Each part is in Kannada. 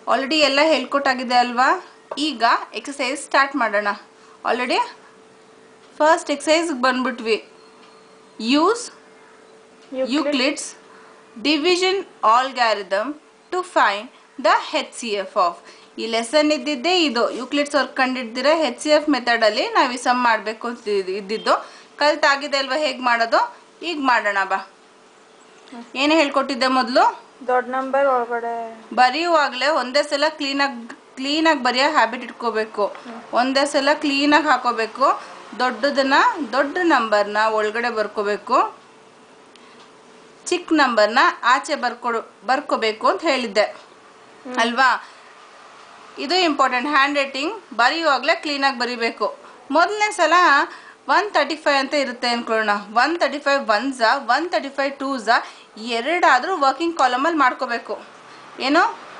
ಆಲ್ರೆಡಿ ಎಲ್ಲ ಹೇಳ್ಕೊಟ್ಟಾಗಿದೆ ಅಲ್ವಾ ಈಗ ಎಕ್ಸಸೈಸ್ ಸ್ಟಾರ್ಟ್ ಮಾಡೋಣ ಆಲ್ರೆಡಿ ಫಸ್ಟ್ ಎಕ್ಸಸೈಸ್ಗೆ ಬಂದ್ಬಿಟ್ವಿ use Euclid's division algorithm to find the H C F of ಈ ಲೆಸನ್ ಇದ್ದಿದ್ದೇ ಇದು ಯೂಕ್ಲಿಡ್ಸ್ ಅವ್ರು ಕಂಡಿಡ್ದಿರ ಹೆಚ್ ಸಿ ಎಫ್ ಮೆಥಡಲ್ಲಿ ನಾವು ಈ ಸಮ್ ಮಾಡಬೇಕು ಅಂತ ಇದ್- ಇದ್ದಿದ್ದು ಕಲ್ತಾಗಿದೆ ಅಲ್ವಾ ಹೇಗೆ ಮಾಡೋದು ಈಗ ಮಾಡೋಣ ಬಾ ಏನು ಹೇಳ್ಕೊಟ್ಟಿದ್ದೆ ಮೊದಲು ದೊಡ್ಡ ನಂಬರ್ ಒಳಗಡೆ ಬರೆಯುವಾಗಲೇ ಒಂದೇ ಸಲ ಕ್ಲೀನಾಗಿ ಕ್ಲೀನಾಗಿ ಬರೆಯೋ ಹ್ಯಾಬಿಟ್ ಇಟ್ಕೋಬೇಕು ಒಂದೇ ಸಲ ಕ್ಲೀನಾಗಿ ಹಾಕೋಬೇಕು ದೊಡ್ಡದನ್ನ ದೊಡ್ಡ ನಂಬರ್ನ ಒಳಗಡೆ ಬರ್ಕೋಬೇಕು ಚಿಕ್ಕ ನಂಬರ್ನ ಆಚೆ ಬರ್ಕೊಡು ಬರ್ಕೋಬೇಕು ಅಂತ ಹೇಳಿದ್ದೆ ಅಲ್ವಾ ಇದು ಇಂಪಾರ್ಟೆಂಟ್ ಹ್ಯಾಂಡ್ ರೈಟಿಂಗ್ ಬರೆಯುವಾಗಲೇ ಕ್ಲೀನಾಗಿ ಬರಿಬೇಕು ಮೊದಲನೇ ಸಲ ಒನ್ ತರ್ಟಿ ಫೈವ್ ಅಂತ ಇರುತ್ತೆ ಅಂದ್ಕೊಳ್ಳೋಣ ಒನ್ ತರ್ಟಿ ಫೈವ್ ಒನ್ ಝಾ ಒನ್ ತರ್ಟಿ ಫೈವ್ ಟೂ ಝಾ ಎರಡಾದರೂ ವರ್ಕಿಂಗ್ ಕಾಲಮಲ್ಲಿ ಮಾಡ್ಕೋಬೇಕು ಏನು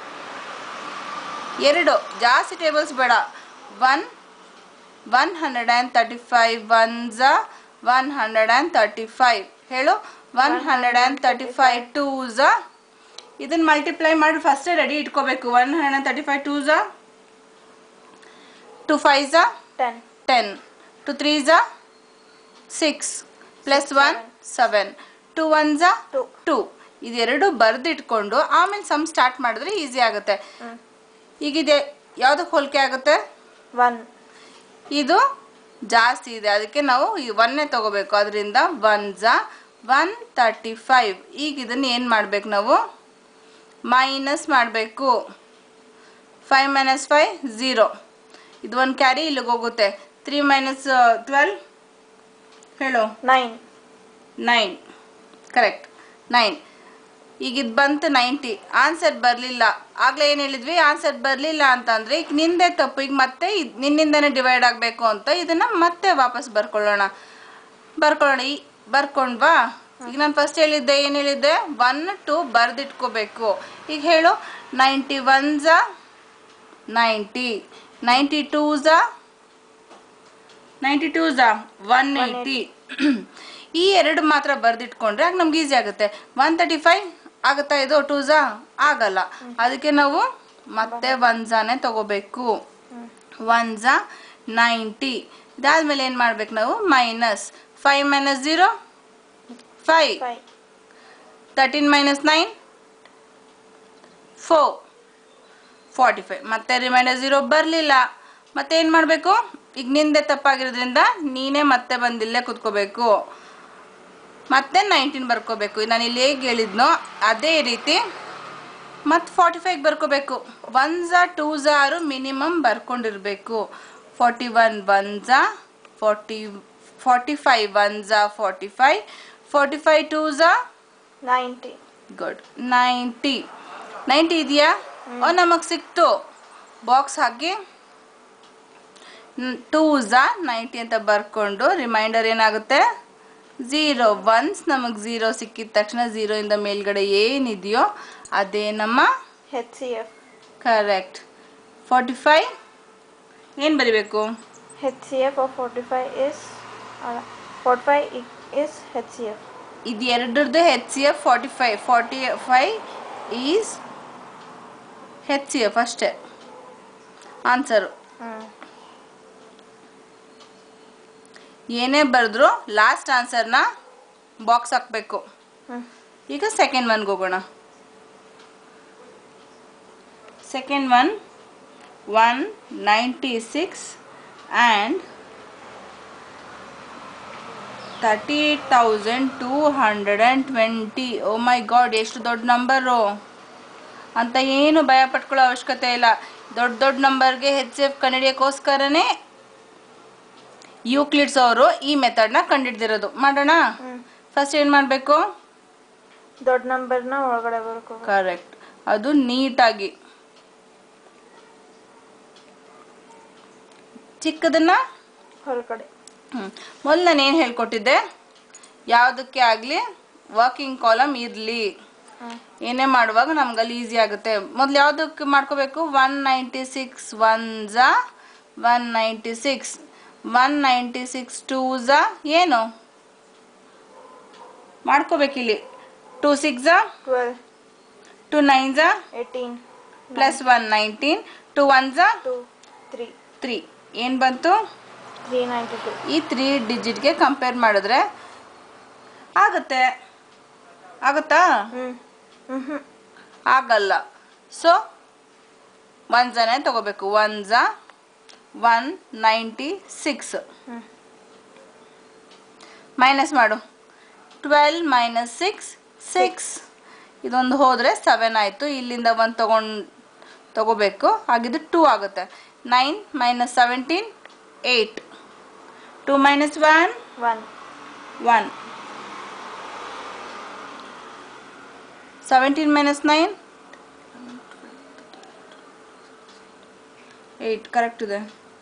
ಎರಡು ಜಾಸ್ತಿ ಟೇಬಲ್ಸ್ ಬೇಡ one one hundred and thirty five one ಝಾ one hundred and thirty five ಹೇಳು one hundred and thirty five two ಝಾ ಇದನ್ನ ಮಲ್ಟಿಪ್ಲೈ ಮಾಡಿ ಫಸ್ಟೇ ರೆಡಿ ಇಟ್ಕೋಬೇಕು one hundred and thirty five two ಝಾ ಟು ಫೈವ್ ಝಾ ಟೆನ್ ಟೆನ್ ಟು ತ್ರೀ ಝಾ six plus one seven to one ಝಾ ಟು ಟು ಇದೆರಡು ಬರೆದಿಟ್ಕೊಂಡು ಆಮೇಲೆ ಸಮ್ ಸ್ಟಾರ್ಟ್ ಮಾಡಿದ್ರೆ ಈಸಿ ಆಗುತ್ತೆ ಈಗ ಇದೆ ಯಾವುದಕ್ಕೆ ಹೋಲಿಕೆ ಆಗುತ್ತೆ ಒನ್ ಇದು ಜಾಸ್ತಿ ಇದೆ ಅದಕ್ಕೆ ನಾವು ಈ ಒನ್ನೇ ತಗೋಬೇಕು ಅದರಿಂದ ಒನ್ ಝಾ ಒನ್ ತರ್ಟಿ ಫೈವ್ ಈಗ ಇದನ್ನು ಏನು ಮಾಡ್ಬೇಕು ನಾವು ಮೈನಸ್ ಮಾಡಬೇಕು ಫೈವ್ ಮೈನಸ್ ಫೈವ್ ಝೀರೋ ಇದು ಒಂದು ಕ್ಯಾರಿ ಇಲ್ಲಿಗೆ ಹೋಗುತ್ತೆ ತ್ರೀ ಮೈನಸ್ ಟ್ವೆಲ್ ಹೇಳು ನೈನ್ ನೈನ್ ಕರೆಕ್ಟ್ ನೈನ್ ಈಗ ಇದು ಬಂತು ನೈಂಟಿ ಆನ್ಸರ್ ಬರಲಿಲ್ಲ ಆಗಲೇ ಏನು ಹೇಳಿದ್ವಿ ಆನ್ಸರ್ ಬರಲಿಲ್ಲ ಅಂತಂದರೆ ಈಗ ನಿಂದೆ ತಪ್ಪು ಈಗ ಮತ್ತೆ ಇದ್ ನಿನ್ನಿಂದನೇ ಡಿವೈಡ್ ಆಗಬೇಕು ಅಂತ ಇದನ್ನು ಮತ್ತೆ ವಾಪಸ್ ಬರ್ಕೊಳ್ಳೋಣ ಬರ್ಕೊಳ್ಳೋಣ ಈ ಬರ್ಕೊಂಡ್ವಾ ಈಗ ನಾನು ಫಸ್ಟ್ ಹೇಳಿದ್ದೆ ಏನು ಹೇಳಿದ್ದೆ ಒನ್ ಟು ಬರೆದಿಟ್ಕೋಬೇಕು ಈಗ ಹೇಳು ನೈಂಟಿ ಒನ್ ಝಾ ನೈಂಟಿ ನೈಂಟಿ ಟೂ ಝಾ ನೈಂಟಿ ಟೂ ಝಾ ಒನ್ ಏಯ್ಟಿ ಈ ಎರಡು ಮಾತ್ರ ಬರೆದಿಟ್ಕೊಂಡ್ರೆ ಆಗ ನಮ್ಗೆ ಈಸಿ ಆಗುತ್ತೆ ಒನ್ ತರ್ಟಿ ಫೈವ್ ಆಗುತ್ತಾ ಇದು ಟೂ ಝಾ ಆಗಲ್ಲ ಅದಕ್ಕೆ ನಾವು ಮತ್ತೆ ಒನ್ ಝಾನೇ ತಗೋಬೇಕು ಒನ್ ಝಾ ನೈಂಟಿ ಇದಾದ್ಮೇಲೆ ಏನು ಮಾಡ್ಬೇಕು ನಾವು minus five minus zero five five thirteen minus nine four forty five ಮತ್ತೆ ರಿಮೈಂಡರ್ ಝೀರೋ ಬರಲಿಲ್ಲ ಮತ್ತೆ ಏನು ಮಾಡಬೇಕು ಈಗ ನಿಂದೆ ತಪ್ಪಾಗಿರೋದ್ರಿಂದ ನೀನೇ ಮತ್ತೆ ಬಂದಿಲ್ಲೇ ಕುತ್ಕೋಬೇಕು ಮತ್ತೆ ನೈನ್ಟೀನ್ ಬರ್ಕೋಬೇಕು ನಾನು ಇಲ್ಲಿ ಹೇಗೆ ಹೇಳಿದ್ನೋ ಅದೇ ರೀತಿ ಮತ್ತು ಫಾರ್ಟಿ ಫೈವ್ ಬರ್ಕೋಬೇಕು ಒನ್ ಝಾ ಟೂ ಝಾರು ಮಿನಿಮಮ್ ಬರ್ಕೊಂಡಿರಬೇಕು ಫಾರ್ಟಿ ಒನ್ ಒನ್ ಝಾ ಫಾರ್ಟಿ ಫಾರ್ಟಿ ಫೈವ್ ಒನ್ ಝಾ forty five forty five two ಝಾ ನೈಂಟಿ ಗುಡ್ ನೈಂಟಿ ನೈಂಟಿ ಇದೆಯಾ ಓ ನಮಗೆ ಸಿಕ್ತು ಬಾಕ್ಸ್ ಹಾಕಿ ಟೂ ಝಾ ನೈಂಟಿ ಅಂತ ಬರ್ಕೊಂಡು ರಿಮೈಂಡರ್ ಏನಾಗುತ್ತೆ ಝೀರೋ ಒನ್ಸ್ ನಮಗೆ ಝೀರೋ ಸಿಕ್ಕಿದ ತಕ್ಷಣ ಝೀರೋಯಿಂದ ಮೇಲ್ಗಡೆ ಏನಿದೆಯೋ ಅದೇ ನಮ್ಮ H C F correct forty five ಏನು ಬರಿಬೇಕು H C F of forty five is forty five is H C F ಇದು ಎರಡರದ್ದು H C F forty five forty five is H C F ಅಷ್ಟೇ ಆನ್ಸರು ಹ್ಞೂ ಏನೇ ಬರೆದ್ರು ಲಾಸ್ಟ್ ಆನ್ಸರ್ನ ಬಾಕ್ಸ್ ಹಾಕಬೇಕು ಹ್ಞೂ ಈಗ ಸೆಕೆಂಡ್ ಒನ್ಗೆ ಹೋಗೋಣ second one one ninety six and thirty eight thousand two hundred and twenty oh my god ಎಷ್ಟು ದೊಡ್ಡ ನಂಬರು ಅಂತ ಏನು ಭಯ ಪಟ್ಕೊಳ್ಳೋ ಅವಶ್ಯಕತೆ ಇಲ್ಲ ದೊಡ್ಡ ದೊಡ್ಡ ನಂಬರ್ಗೆ ಹೆಚ್ ಎಫ್ ಕಂಡುಹಿಡಿಯೋಕ್ಕೋಸ್ಕರನೇ ಯೂಕ್ಲಿಡ್ಸ್ ಅವರು ಈ ಮೆಥಡ್ನ ಕಂಡುಹಿಡ್ದಿರೋದು ಮಾಡೋಣ ಹ್ಞೂ ಫಸ್ಟ್ ಏನು ಮಾಡಬೇಕು ದೊಡ್ಡ ನಂಬರ್ನ ಒಳಗಡೆ ಬರ್ಕೋಬೇಕು ಕರೆಕ್ಟ್ ಅದು ನೀಟಾಗಿ ಚಿಕ್ಕದನ್ನ ಹೊರಗಡೆ ಹ್ಮ್. ಮೊದಲು ನಾನು ಏನು ಹೇಳ್ಕೊಟ್ಟಿದ್ದೆ ಯಾವುದಕ್ಕೆ ಆಗಲಿ ವರ್ಕಿಂಗ್ ಕಾಲಮ್ ಇರಲಿ ಹ್ಞೂ ಏನೇ ಮಾಡುವಾಗ ನಮ್ಗಲ್ಲಿ ಈಸಿ ಆಗುತ್ತೆ ಮೊದಲು ಯಾವುದಕ್ಕೆ ಮಾಡ್ಕೋಬೇಕು ಒನ್ ನೈಂಟಿ ಸಿಕ್ಸ್ ಒನ್ ಝಾ one ninety six one ninety six two ಝಾ ಏನು ಮಾಡ್ಕೋಬೇಕಿಲ್ಲಿ ಟೂ ಸಿಕ್ಸ್ ಝಾ ಟ್ವೆಲ್ ಟು ನೈನ್ ಝಾ eighteen plus one nineteen two one ಝಾ ಟು ತ್ರೀ ತ್ರೀ ಏನು ಬಂತು ತ್ರೀ ನೈಂಟಿ ಟು ಈ ತ್ರೀ ಡಿಜಿಟ್ಗೆ ಕಂಪೇರ್ ಮಾಡಿದ್ರೆ ಆಗುತ್ತೆ ಆಗುತ್ತಾ ಹ್ಞೂ ಹ್ಞೂ ಹ್ಞೂ ಆಗಲ್ಲ ಸೊ ಒನ್ ಝನೇ ತಗೋಬೇಕು ಒನ್ ಝ ಒನ್ ನೈಂಟಿ ಸಿಕ್ಸ್ ಹ್ಞೂ ಮೈನಸ್ ಮಾಡು ಟ್ವೆಲ್ ಮೈನಸ್ ಸಿಕ್ಸ್ ಸಿಕ್ಸ್ ಇದೊಂದು ಹೋದರೆ ಸೆವೆನ್ ಆಯಿತು ಇಲ್ಲಿಂದ ಒಂದು ತಗೊಂಡು ತಗೋಬೇಕು ಹಾಗಿದ್ದು ಟೂ ಆಗುತ್ತೆ nine minus seventeen eight two minus one one one seventeen minus nine eight correct ಇದೆ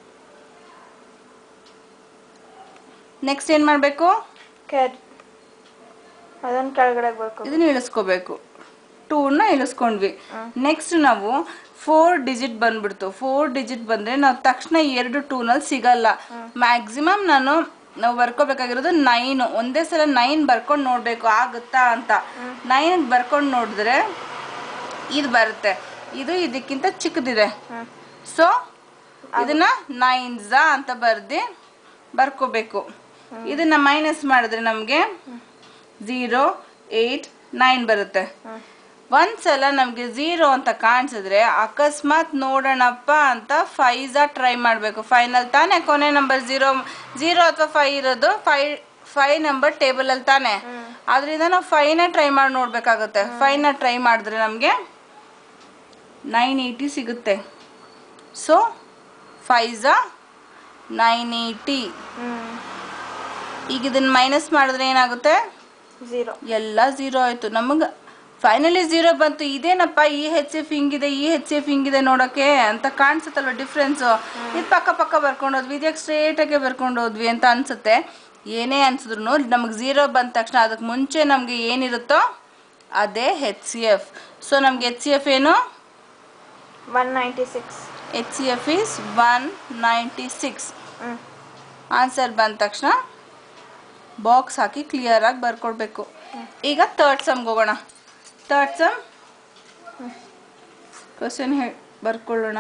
ನೆಕ್ಸ್ಟ್ ಏನು ಮಾಡಬೇಕು ಕ್ಯಾರಿ ಅದನ್ನು ಕೆಳಗಡೆ ಬರ್ಕೊ ಇದನ್ನ ಇಳಿಸ್ಕೋಬೇಕು ಟೂನ ಇಳಿಸ್ಕೊಂಡ್ವಿ ನೆಕ್ಸ್ಟ್ ನಾವು ಫೋರ್ ಡಿಜಿಟ್ ಬಂದ್ಬಿಡ್ತು ಫೋರ್ ಡಿಜಿಟ್ ಬಂದರೆ ನಾವು ತಕ್ಷಣ ಎರಡು ಟೂನಲ್ಲಿ ಸಿಗಲ್ಲ ಮ್ಯಾಕ್ಸಿಮಮ್ ನಾನು ನಾವು ಬರ್ಕೋಬೇಕಾಗಿರೋದು ನೈನು ಒಂದೇ ಸಲ ನೈನ್ ಬರ್ಕೊಂಡು ನೋಡಬೇಕು ಆಗುತ್ತಾ ಅಂತ ನೈನ್ ಬರ್ಕೊಂಡು ನೋಡಿದ್ರೆ ಇದು ಬರುತ್ತೆ ಇದು ಇದಕ್ಕಿಂತ ಚಿಕ್ಕದಿದೆ ಹ್ಞೂ ಸೊ ಇದನ್ನ ನೈನ್ ಝ ಅಂತ ಬರ್ದು ಬರ್ಕೋಬೇಕು ಇದನ್ನ ಮೈನಸ್ ಮಾಡಿದ್ರೆ ನಮಗೆ ಝೀರೋ ಏಯ್ಟ್ ನೈನ್ ಬರುತ್ತೆ ಹ್ಞೂ ಒಂದ್ಸಲ ನಮಗೆ ಝೀರೋ ಅಂತ ಕಾಣಿಸಿದ್ರೆ ಅಕಸ್ಮಾತ್ ನೋಡೋಣಪ್ಪ ಅಂತ ಫೈಝ ಟ್ರೈ ಮಾಡಬೇಕು ಫೈನಲ್ ತಾನೇ ಕೊನೆ ನಂಬರ್ ಝೀರೋ ಝೀರೋ ಅಥವಾ ಫೈ ಇರೋದು ಫೈ ಫೈ ನಂಬರ್ ಟೇಬಲಲ್ಲಿ ತಾನೇ ಅದರಿಂದ ನಾವು ಫೈನೇ ಟ್ರೈ ಮಾಡಿ ನೋಡಬೇಕಾಗುತ್ತೆ ಫೈನ ಟ್ರೈ ಮಾಡಿದ್ರೆ ನಮಗೆ ನೈನ್ ಏಯ್ಟಿ ಸಿಗುತ್ತೆ ಸೊ ಫೈಝ ನೈನ್ ಏಯ್ಟಿ ಹ್ಞೂ ಈಗ ಇದನ್ನ ಮೈನಸ್ ಮಾಡಿದ್ರೆ ಏನಾಗುತ್ತೆ ಝೀರೋ ಎಲ್ಲ ಝೀರೋ ಆಯಿತು ನಮಗೆ ಫೈನಲಿ ಝೀರೋ ಬಂತು ಇದೇನಪ್ಪ ಈ ಹೆಚ್ ಎಫ್ ಹಿಂಗಿದೆ ಈ ಹೆಚ್ ಎಫ್ ಹಿಂಗಿದೆ ನೋಡೋಕ್ಕೆ ಅಂತ ಕಾಣಿಸುತ್ತಲ್ವ ಡಿಫ್ರೆನ್ಸು ಇದು ಪಕ್ಕ ಪಕ್ಕ ಬರ್ಕೊಂಡು ಹೋದ್ವಿ ಇದ್ಯಾಕೆ ಸ್ಟ್ರೇಟಾಗೆ ಬರ್ಕೊಂಡು ಹೋದ್ವಿ ಅಂತ ಅನ್ಸುತ್ತೆ ಏನೇ ಅನ್ಸಿದ್ರು ನಮಗೆ ಝೀರೋ ಬಂದ ತಕ್ಷಣ ಅದಕ್ಕೆ ಮುಂಚೆ ನಮಗೆ ಏನಿರುತ್ತೋ ಅದೇ ಹೆಚ್ ಸಿ ಎಫ್ ಸೊ ನಮಗೆ ಎಚ್ ಸಿ ಎಫ್ ಏನು one ninety six H C F is one ninety six ಹ್ಞೂ ಆನ್ಸರ್ ಬಂದ ತಕ್ಷಣ ಬಾಕ್ಸ್ ಹಾಕಿ ಕ್ಲಿಯರಾಗಿ ಬರ್ಕೊಡ್ಬೇಕು ಈಗ ತರ್ಡ್ ಸಮ್ಗೆ ಹೋಗೋಣ ತರ್ಡ್ ಸಮ್ ಕ್ವಶನ್ ಹೇ ಬರ್ಕೊಳ್ಳೋಣ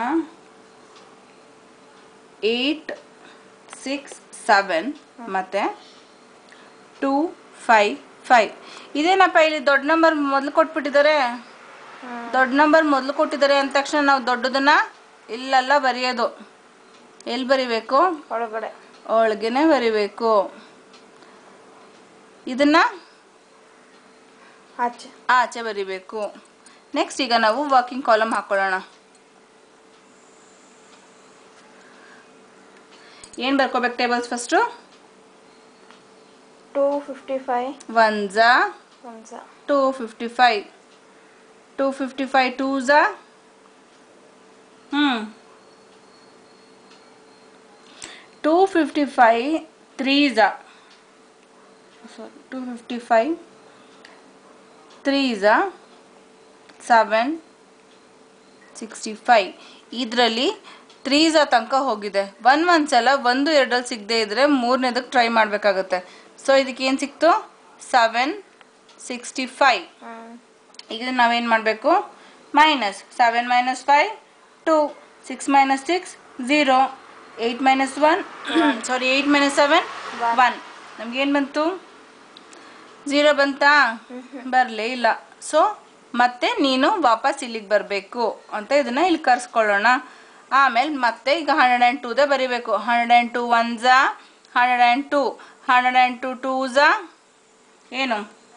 ಏಯ್ಟ್ ಸಿಕ್ಸ್ ಸೆವೆನ್ ಮತ್ತು ಟೂ ಫೈವ್ ಫೈವ್ ಇದೇನಪ್ಪ ಇಲ್ಲಿ ದೊಡ್ಡ ನಂಬರ್ ಮೊದಲು ಕೊಟ್ಬಿಟ್ಟಿದ್ದಾರೆ ದೊಡ್ಡ ನಂಬರ್ ಮೊದಲು ಕೊಟ್ಟಿದ್ದಾರೆ ಅಂದ ತಕ್ಷಣ ನಾವು ದೊಡ್ಡದನ್ನ ಇಲ್ಲೆಲ್ಲ ಬರೆಯೋದು ಎಲ್ಲಿ ಬರಿಬೇಕು ಒಳಗಡೆ ಒಳಗೇನೆ ಬರಿಬೇಕು ಇದನ್ನ ಆಚೆ ಆಚೆ ಬರಿಬೇಕು ನೆಕ್ಸ್ಟ್ ಈಗ ನಾವು ವರ್ಕಿಂಗ್ ಕಾಲಮ್ ಹಾಕೊಳ್ಳೋಣ ಏನು ಬರ್ಕೋಬೇಕು tables first two fifty five one ಝಾ ಒನ್ಸ two fifty five two fifty five two ಝಾ ಹ್ಞೂ ಟೂ ಫಿಫ್ಟಿ ಫೈವ್ ತ್ರೀ ಝಾ sorry two fifty five three ಝಾ ಸೆವೆನ್ ಸಿಕ್ಸ್ಟಿ ಫೈವ್ ಇದರಲ್ಲಿ ತ್ರೀ ಝಾ ತನಕ ಹೋಗಿದೆ ಒನ್ ಒಂದು ಸಲ ಒಂದು ಎರಡಲ್ಲಿ ಸಿಗದೆ ಇದ್ದರೆ ಮೂರನೇದಕ್ಕೆ ಟ್ರೈ ಮಾಡಬೇಕಾಗುತ್ತೆ ಸೊ ಇದಕ್ಕೆ ಏನು ಸಿಕ್ತು ಸೆವೆನ್ ಸಿಕ್ಸ್ಟಿ ಫೈವ್ ಹ್ಞೂ ಈಗ ಇದನ್ನ ನಾವೇನು ಮಾಡಬೇಕು minus seven minus five two six minus six zero eight minus one sorry eight minus seven One. One ನಮ್ಗೇನು ಬಂತು ಝೀರೋ ಬಂತಾ ಬರಲೇ ಇಲ್ಲ ಸೊ ಮತ್ತೆ ನೀನು ವಾಪಸ್ ಇಲ್ಲಿಗೆ ಬರಬೇಕು ಅಂತ ಇದನ್ನ ಇಲ್ಲಿ ಕರ್ಸ್ಕೊಳ್ಳೋಣ ಆಮೇಲೆ ಮತ್ತೆ ಈಗ ಹಂಡ್ರೆಡ್ ಆ್ಯಂಡ್ ಟೂದೇ ಬರಿಬೇಕು ಹಂಡ್ರೆಡ್ ಆ್ಯಂಡ್ ಟೂ ಒನ್ ಝಾ hundred and two hundred and two two ಝಾ ಏನು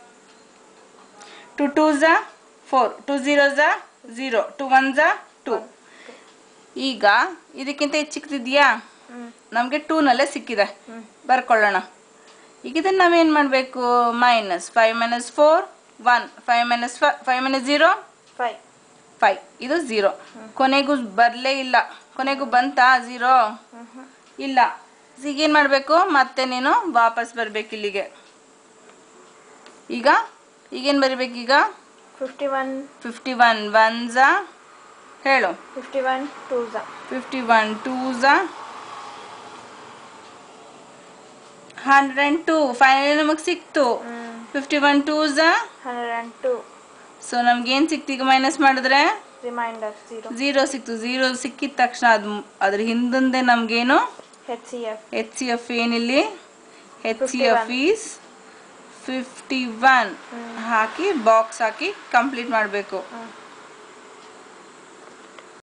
ಟು ಟೂ ಝಾ ಫೋರ್ ಟು ಝೀರೋ ಝಾ ಝೀರೋ ಟು ಒನ್ ಝಾ ಟು ಈಗ ಇದಕ್ಕಿಂತ ಹೆಚ್ಚು ಚಿಕ್ಕದಿದೆಯಾ ಹ್ಞೂ ನಮಗೆ ಟೂನಲ್ಲೇ ಸಿಕ್ಕಿದೆ ಹ್ಞೂ ಬರ್ಕೊಳ್ಳೋಣ ಈಗ ಇದನ್ನು ನಾವೇನು ಮಾಡಬೇಕು minus five minus four one five minus five minus zero five five ಇದು ಝೀರೋ ಕೊನೆಗೂ ಬರಲೇ ಇಲ್ಲ ಕೊನೆಗೂ ಬಂತಾ ಝೀರೋ ಹ್ಞೂ ಹ್ಞೂ ಇಲ್ಲ ಈಗೇನು ಮಾಡಬೇಕು ಮತ್ತೆ ನೀನು ವಾಪಸ್ ಬರಬೇಕು ಇಲ್ಲಿಗೆ ಈಗ ಈಗೇನು ಬರಿಬೇಕೀಗ fifty one fifty one one ಝಾ ಹೇಳು ಫಿಫ್ಟಿ ಒನ್ ಟೂ ಝ ಫಿಫ್ಟಿ ಒನ್ ಟೂ ಝಾ ಹಂಡ್ರೆಡ್ ಆ್ಯಂಡ್ ಟೂ ಫೈನಲಿ ನಮಗೆ ಸಿಕ್ತು ಹ್ಞೂ ಫಿಫ್ಟಿ ಒನ್ ಟೂ ಝಾ ಹಂಡ್ರೆಡ್ ಆ್ಯಂಡ್ ಟೂ ಸೊ ನಮ್ಗೇನು ಸಿಕ್ತು ಈಗ ಮೈನಸ್ ಮಾಡಿದ್ರೆ ರಿಮೈಂಡರ್ ಝೀರೋ ಝೀರೋ ಸಿಕ್ತು ಝೀರೋ ಸಿಕ್ಕಿದ ತಕ್ಷಣ ಅದು ಅದ್ರ ಹಿಂದಿಂದೆ ನಮಗೇನು H C F H C F ಏನಿಲ್ಲಿ H C F 51. Is fifty one ಹಾಕಿ ಬಾಕ್ಸ್ ಹಾಕಿ ಕಂಪ್ಲೀಟ್ ಮಾಡಬೇಕು ಹ್ಮ್